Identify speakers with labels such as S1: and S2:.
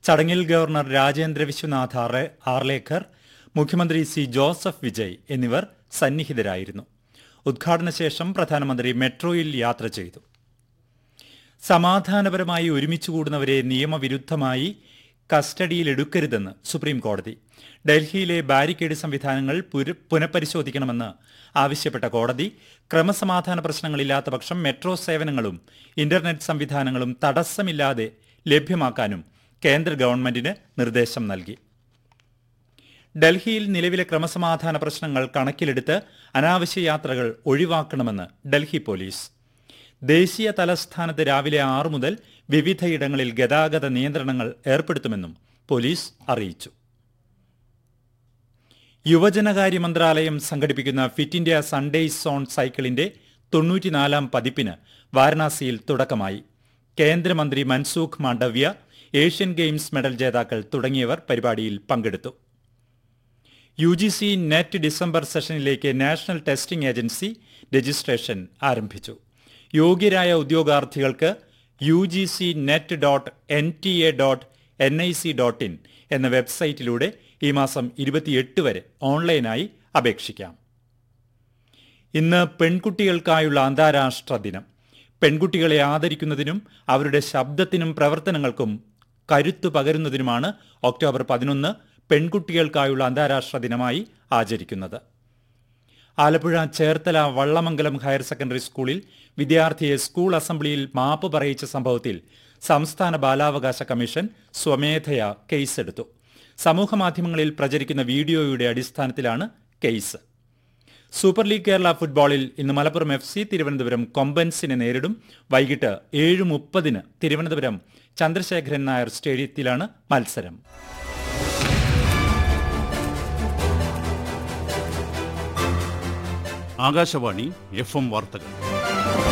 S1: ചടങ്ങിൽ ഗവർണർ രാജേന്ദ്ര വിശ്വനാഥ് ആറെ- ആർലേക്കർ മുഖ്യമന്ത്രി സി ജോസഫ് വിജയ് എന്നിവർ സന്നിഹിതരായിരുന്നു ഉദ്ഘാടന ശേഷം പ്രധാനമന്ത്രി മെട്രോയിൽ യാത്ര ചെയ്തു സമാധാനപരമായി ഒരുമിച്ച് കൂടുന്നവരെ നിയമവിരുദ്ധമായി കസ്റ്റഡിയിലെടുക്കരുതെന്ന് സുപ്രീം കോടതി ഡൽഹിയിലെ ബാരിക്കേഡ് സംവിധാനങ്ങൾ പുര- പുനഃപരിശോധിക്കണമെന്ന് ആവശ്യപ്പെട്ട കോടതി ക്രമസമാധാന പ്രശ്നങ്ങളില്ലാത്ത പക്ഷം മെട്രോ സേവനങ്ങളും ഇന്റർനെറ്റ് സംവിധാനങ്ങളും തടസ്സമില്ലാതെ ലഭ്യമാക്കാനും കേന്ദ്ര ഗവൺമെന്റിന് നിർദ്ദേശം നൽകി ഡൽഹിയിൽ നിലവിലെ ക്രമസമാധാന പ്രശ്നങ്ങൾ കണക്കിലെടുത്ത് അനാവശ്യ യാത്രകൾ ഒഴിവാക്കണമെന്ന് ഡൽഹി പോലീസ് ദേശീയ തലസ്ഥാനത്ത് രാവിലെ ആറു മുതൽ വിവിധയിടങ്ങളിൽ ഗതാഗത നിയന്ത്രണങ്ങൾ ഏർപ്പെടുത്തുമെന്നും പോലീസ് അറിയിച്ചു യുവജനകാര്യ മന്ത്രാലയം സംഘടിപ്പിക്കുന്ന ഫിറ്റ് ഇന്ത്യ സൺഡേയ്സ് ഓൺ സൈക്കിളിന്റെ തൊണ്ണൂറ്റിനാലാം പതിപ്പിന് വാരണാസിയിൽ തുടക്കമായി കേന്ദ്രമന്ത്രി Mansukh Mandaviya Asian games medal ജേതാക്കൾ തുടങ്ങിയവർ പരിപാടിയിൽ പങ്കെടുത്തു U G C NET December സെഷനിലേക്ക് നാഷണൽ ടെസ്റ്റിംഗ് ഏജൻസി രജിസ്ട്രേഷൻ ആരംഭിച്ചു യോഗ്യരായ ഉദ്യോഗാർത്ഥികൾക്ക് U G C NET dot N T A dot N I C dot in എന്ന വെബ്സൈറ്റിലൂടെ ഈ മാസം ഇരുപത്തിയെട്ട് വരെ ഓൺലൈനായി അപേക്ഷിക്കാം ഇന്ന് പെൺകുട്ടികൾക്കായുള്ള അന്താരാഷ്ട്ര ദിനം പെൺകുട്ടികളെ ആദരിക്കുന്നതിനും അവരുടെ ശബ്ദത്തിനും പ്രവർത്തനങ്ങൾക്കും കരുത്തു പകരുന്നതിനുമാണ് ഒക്ടോബർ പതിനൊന്ന് പെൺകുട്ടികൾക്കായുള്ള അന്താരാഷ്ട്ര ദിനമായി ആചരിക്കുന്നത് ആലപ്പുഴ ചേർത്തല വള്ളമംഗലം ഹയർ സെക്കൻഡറി സ്കൂളിൽ വിദ്യാർത്ഥിയെ സ്കൂൾ അസംബ്ലിയിൽ മാപ്പ് പറയിച്ച സംഭവത്തിൽ സംസ്ഥാന ബാലാവകാശ കമ്മീഷൻ സ്വമേധയാ കേസെടുത്തു സമൂഹമാധ്യമങ്ങളിൽ പ്രചരിക്കുന്ന വീഡിയോയുടെ അടിസ്ഥാനത്തിലാണ് കേസ് സൂപ്പർ ലീഗ് കേരള ഫുട്ബോളിൽ ഇന്ന് മലപ്പുറം എഫ് സി തിരുവനന്തപുരം കൊമ്പൻസിനെ നേരിടും വൈകിട്ട് ഏഴ് മുപ്പതിന് തിരുവനന്തപുരം ചന്ദ്രശേഖരൻ നായർ സ്റ്റേഡിയത്തിലാണ് മത്സരം
S2: ആകാശവാണി എഫ് എം വാർത്തകൾ